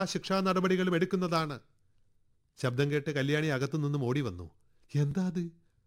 ശിക്ഷാ നടപടികളും എടുക്കുന്നതാണ് ശബ്ദം കേട്ട് കല്യാണി അകത്തു നിന്നും ഓടി വന്നു എന്താ അത്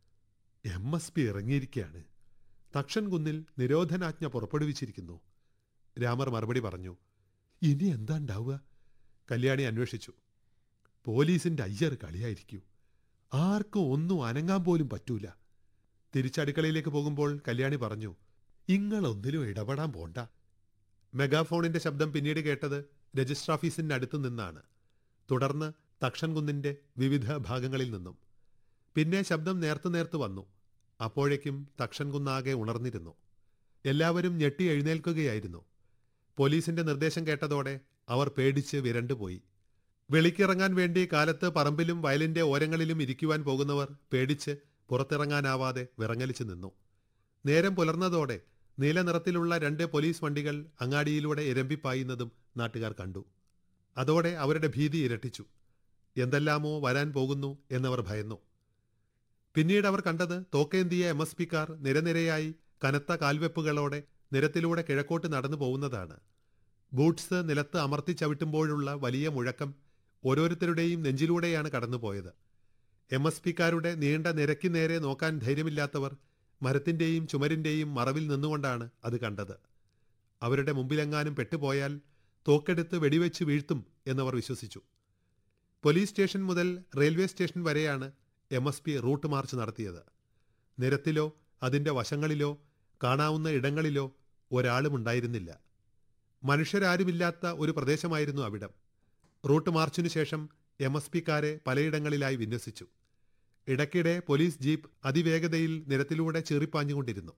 എം എസ് പി ഇറങ്ങിയിരിക്കുകയാണ് തക്ഷൻ കുന്നിൽ നിരോധനാജ്ഞ പുറപ്പെടുവിച്ചിരിക്കുന്നു രാമർ മറുപടി പറഞ്ഞു ഇനി എന്താ ഉണ്ടാവുക കല്യാണി അന്വേഷിച്ചു പോലീസിന്റെ അയ്യർ കളിയായിരിക്കൂ ആർക്കും ഒന്നും അനങ്ങാൻ പോലും പറ്റൂല തിരിച്ചടുക്കളയിലേക്ക് പോകുമ്പോൾ കല്യാണി പറഞ്ഞു ഇങ്ങളൊന്നിലും ഇടപെടാൻ പോണ്ട മെഗാഫോണിന്റെ ശബ്ദം പിന്നീട് കേട്ടത് രജിസ്റ്റർ ഓഫീസിന്റെ അടുത്ത് നിന്നാണ് തുടർന്ന് തക്ഷൻ കുന്നിന്റെ വിവിധ ഭാഗങ്ങളിൽ നിന്നും പിന്നെ ശബ്ദം നേർത്തു നേർത്തു വന്നു അപ്പോഴേക്കും തക്ഷൻ കുന്നാകെ ഉണർന്നിരുന്നു എല്ലാവരും ഞെട്ടി എഴുന്നേൽക്കുകയായിരുന്നു പോലീസിന്റെ നിർദ്ദേശം കേട്ടതോടെ അവർ പേടിച്ച് വിരണ്ടുപോയി വെളിക്കിറങ്ങാൻ വേണ്ടി കാലത്ത് പറമ്പിലും വയലിന്റെ ഓരങ്ങളിലും ഇരിക്കുവാൻ പോകുന്നവർ പേടിച്ച് പുറത്തിറങ്ങാനാവാതെ വിറങ്ങലിച്ചു നിന്നു നേരം പുലർന്നതോടെ നീല നിറത്തിലുള്ള രണ്ട് പോലീസ് വണ്ടികൾ അങ്ങാടിയിലൂടെ ഇരമ്പിപ്പായുന്നതും നാട്ടുകാർ കണ്ടു അതോടെ അവരുടെ ഭീതി ഇരട്ടിച്ചു എന്തെല്ലാമോ വരാൻ പോകുന്നു എന്നവർ ഭയന്നു പിന്നീട് അവർ കണ്ടത് തോക്കേന്തിയ എം എസ് പിക്കാർ നിരനിരയായി കനത്ത കാൽവെപ്പുകളോടെ നിരത്തിലൂടെ കിഴക്കോട്ട് നടന്നു പോകുന്നതാണ് ബൂട്ട്സ് നിലത്ത് അമർത്തി ചവിട്ടുമ്പോഴുള്ള വലിയ മുഴക്കം ഓരോരുത്തരുടെയും നെഞ്ചിലൂടെയാണ് കടന്നുപോയത് എം എസ് പിക്കാരുടെ നീണ്ട നിരക്കി നേരെ നോക്കാൻ ധൈര്യമില്ലാത്തവർ മരത്തിന്റെയും ചുമരിന്റെയും മറവിൽ നിന്നുകൊണ്ടാണ് അത് കണ്ടത് അവരുടെ മുമ്പിലെങ്ങാനും പെട്ടുപോയാൽ തോക്കെടുത്ത് വെടിവെച്ച് വീഴ്ത്തും എന്നവർ വിശ്വസിച്ചു പോലീസ് സ്റ്റേഷൻ മുതൽ റെയിൽവേ സ്റ്റേഷൻ വരെയാണ് M S P route march നടത്തിയത് നിരത്തിലോ അതിന്റെ വശങ്ങളിലോ കാണാവുന്ന ഇടങ്ങളിലോ ഒരാളും ഉണ്ടായിരുന്നില്ല മനുഷ്യരാരുമില്ലാത്ത ഒരു പ്രദേശമായിരുന്നു അവിടം റൂട്ട് മാർച്ചിനു ശേഷം എം എസ് പിക്കാരെ പലയിടങ്ങളിലായി വിന്യസിച്ചു ഇടയ്ക്കിടെ പോലീസ് ജീപ്പ് അതിവേഗതയിൽ നിരത്തിലൂടെ ചീറിപ്പാഞ്ഞുകൊണ്ടിരുന്നു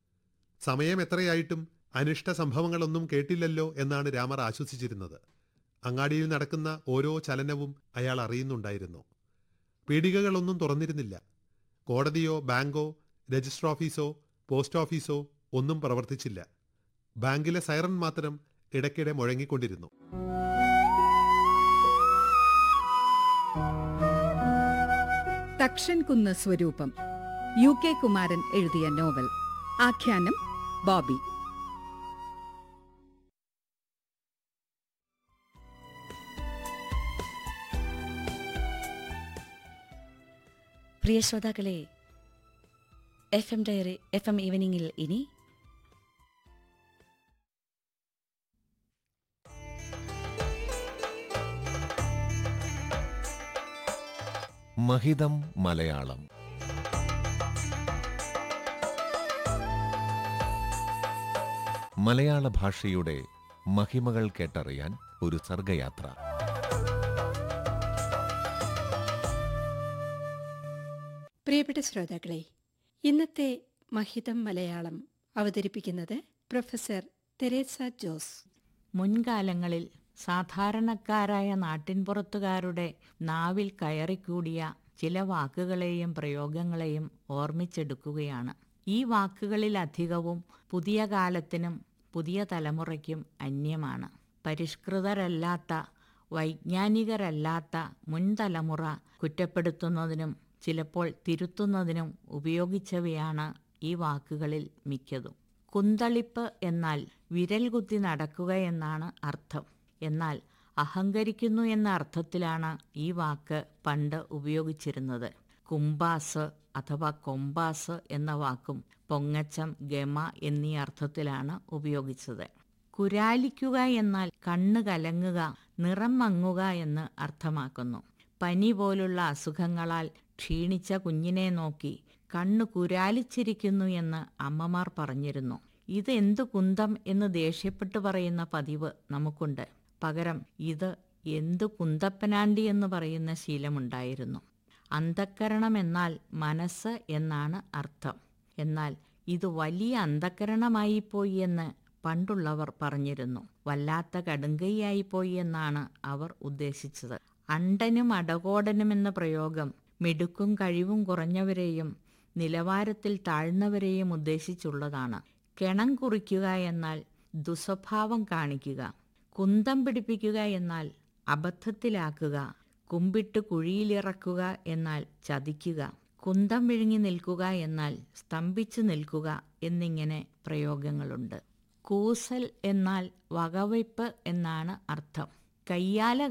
സമയം എത്രയായിട്ടും അനിഷ്ട സംഭവങ്ങളൊന്നും കേട്ടില്ലല്ലോ എന്നാണ് രാമർ ആശ്വസിച്ചിരുന്നത് അങ്ങാടിയിൽ നടക്കുന്ന ഓരോ ചലനവും അയാൾ അറിയുന്നുണ്ടായിരുന്നു പീടികകളൊന്നും തുറന്നിരുന്നില്ല കോടതിയോ ബാങ്കോ രജിസ്റ്റർ ഓഫീസോ പോസ്റ്റ് ഓഫീസോ ഒന്നും പ്രവർത്തിച്ചില്ല ബാങ്കിലെ സൈറൺ മാത്രം ഇടയ്ക്കിടെ മുഴങ്ങിക്കൊണ്ടിരുന്നു തക്ഷൻ കുന്ന് സ്വരൂപം യു കെ കുമാരൻ എഴുതിയ നോവൽ ആഖ്യാനം ബോബി പ്രിയ ശ്രോതാക്കളെ F M diary F M ഈവനിങ്ങിൽ ഇനി മഹിതം മലയാളം മലയാള ഭാഷയുടെ മഹിമകൾ കേട്ടറിയാൻ ഒരു സർഗയാത്ര പ്രിയപ്പെട്ട ശ്രോതാക്കളെ ഇന്നത്തെ മഹിതം മലയാളം അവതരിപ്പിക്കുന്നത് പ്രൊഫസർ തെരേസ ജോസ് മുൻകാലങ്ങളിൽ സാധാരണക്കാരായ നാട്ടിൻപുറത്തുകാരുടെ നാവിൽ കയറിക്കൂടിയ ചില വാക്കുകളെയും പ്രയോഗങ്ങളെയും ഓർമ്മിച്ചെടുക്കുകയാണ് ഈ വാക്കുകളിലധികവും പുതിയ കാലത്തിനും പുതിയ തലമുറയ്ക്കും അന്യമാണ് പരിഷ്കൃതരല്ലാത്ത വൈജ്ഞാനികരല്ലാത്ത മുൻതലമുറ കുറ്റപ്പെടുത്തുന്നതിനും ചിലപ്പോൾ തിരുത്തുന്നതിനും ഉപയോഗിച്ചവയാണ് ഈ വാക്കുകളിൽ മിക്കതും കുന്തളിപ്പ് എന്നാൽ വിരൽ കുത്തി നടക്കുക എന്നാണ് അർത്ഥം എന്നാൽ അഹങ്കരിക്കുന്നു എന്ന അർത്ഥത്തിലാണ് ഈ വാക്ക് പണ്ട് ഉപയോഗിച്ചിരുന്നത് കുംബാസ് അഥവാ കൊമ്പാസ് എന്ന വാക്കും പൊങ്ങച്ചം ഗമ എന്നീ അർത്ഥത്തിലാണ് ഉപയോഗിച്ചത് കുരാലിക്കുക എന്നാൽ കണ്ണ് കലങ്ങുക നിറം മങ്ങുക എന്ന് അർത്ഥമാക്കുന്നു പനി പോലുള്ള അസുഖങ്ങളാൽ ക്ഷീണിച്ച കുഞ്ഞിനെ നോക്കി കണ്ണു കുരാലിച്ചിരിക്കുന്നു എന്ന് അമ്മമാർ പറഞ്ഞിരുന്നു ഇത് എന്തു കുന്തം എന്ന് ദേഷ്യപ്പെട്ടു പറയുന്ന പതിവ് നമുക്കുണ്ട് പകരം ഇത് എന്തു കുന്തപ്പനാണ്ടി എന്ന് പറയുന്ന ശീലമുണ്ടായിരുന്നു അന്ധക്കരണം എന്നാൽ മനസ്സ് എന്നാണ് അർത്ഥം എന്നാൽ ഇത് വലിയ അന്ധക്കരണമായിപ്പോയി എന്ന് പണ്ടുള്ളവർ പറഞ്ഞിരുന്നു വല്ലാത്ത കടുങ്കൈയായിപ്പോയി എന്നാണ് അവർ ഉദ്ദേശിച്ചത് അണ്ടനും അടകോടനും എന്ന പ്രയോഗം മിടുക്കും കഴിവും കുറഞ്ഞവരെയും നിലവാരത്തിൽ താഴ്ന്നവരെയും ഉദ്ദേശിച്ചുള്ളതാണ് കിണം കുറിക്കുക എന്നാൽ ദുസ്വഭാവം കാണിക്കുക കുന്തം പിടിപ്പിക്കുക എന്നാൽ അബദ്ധത്തിലാക്കുക കുമ്പിട്ട് കുഴിയിലിറക്കുക എന്നാൽ ചതിക്കുക കുന്തം വിഴുങ്ങി നിൽക്കുക എന്നാൽ സ്തംഭിച്ചു നിൽക്കുക എന്നിങ്ങനെ പ്രയോഗങ്ങളുണ്ട് കൂസൽ എന്നാൽ വകവയ്പ് എന്നാണ് അർത്ഥം കയ്യാല